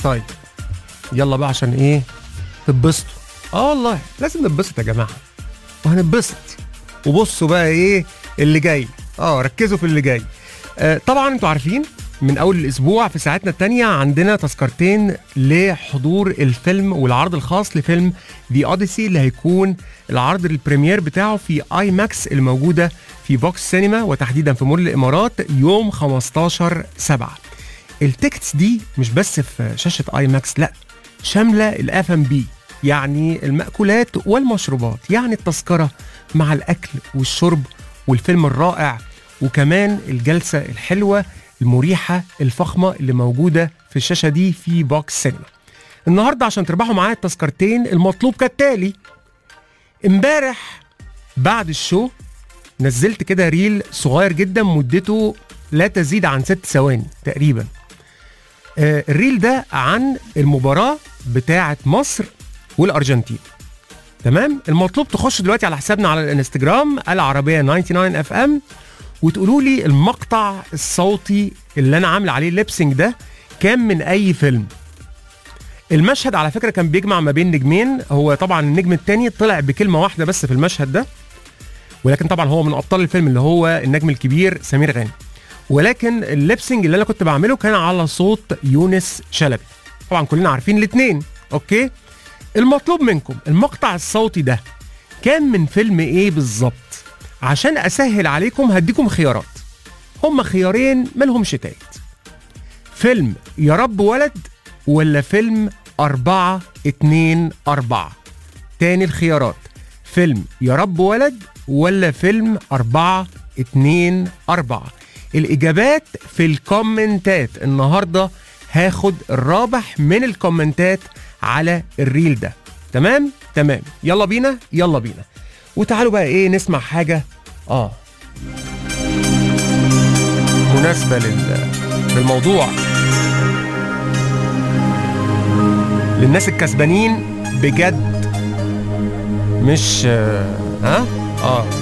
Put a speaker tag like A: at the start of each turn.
A: طيب يلا بقى عشان ايه تتبسطوا اه والله لازم نتبسط يا جماعه وهنتبسط وبصوا بقى ايه اللي جاي اه ركزوا في اللي جاي آه طبعا انتوا عارفين من اول الاسبوع في ساعتنا التانية عندنا تذكرتين لحضور الفيلم والعرض الخاص لفيلم ذا اوديسي اللي هيكون العرض البريمير بتاعه في اي ماكس الموجوده في فوكس سينما وتحديدا في مول الامارات يوم 15 7 التيكتس دي مش بس في شاشه اي ماكس لا شامله الاف ام بي يعني المأكولات والمشروبات يعني التذكره مع الاكل والشرب والفيلم الرائع وكمان الجلسه الحلوه المريحه الفخمه اللي موجوده في الشاشه دي في بوكس سينما النهارده عشان تربحوا معايا التذكرتين المطلوب كالتالي امبارح بعد الشو نزلت كده ريل صغير جدا مدته لا تزيد عن ست ثواني تقريبا آه الريل ده عن المباراة بتاعة مصر والأرجنتين تمام المطلوب تخش دلوقتي على حسابنا على الانستجرام العربية 99 اف ام وتقولوا لي المقطع الصوتي اللي انا عامل عليه ليبسينج ده كان من اي فيلم المشهد على فكره كان بيجمع ما بين نجمين هو طبعا النجم الثاني طلع بكلمه واحده بس في المشهد ده ولكن طبعا هو من ابطال الفيلم اللي هو النجم الكبير سمير غانم ولكن الليبسينج اللي انا كنت بعمله كان على صوت يونس شلبي طبعا كلنا عارفين الاثنين اوكي المطلوب منكم المقطع الصوتي ده كان من فيلم ايه بالظبط عشان اسهل عليكم هديكم خيارات هم خيارين مالهمش تالت فيلم يا رب ولد ولا فيلم أربعة اتنين أربعة تاني الخيارات فيلم يا رب ولد ولا فيلم أربعة اتنين أربعة الإجابات في الكومنتات النهاردة هاخد الرابح من الكومنتات على الريل ده تمام تمام يلا بينا يلا بينا وتعالوا بقى ايه نسمع حاجة اه مناسبة لل... للموضوع للناس الكسبانين بجد مش اه ها؟ اه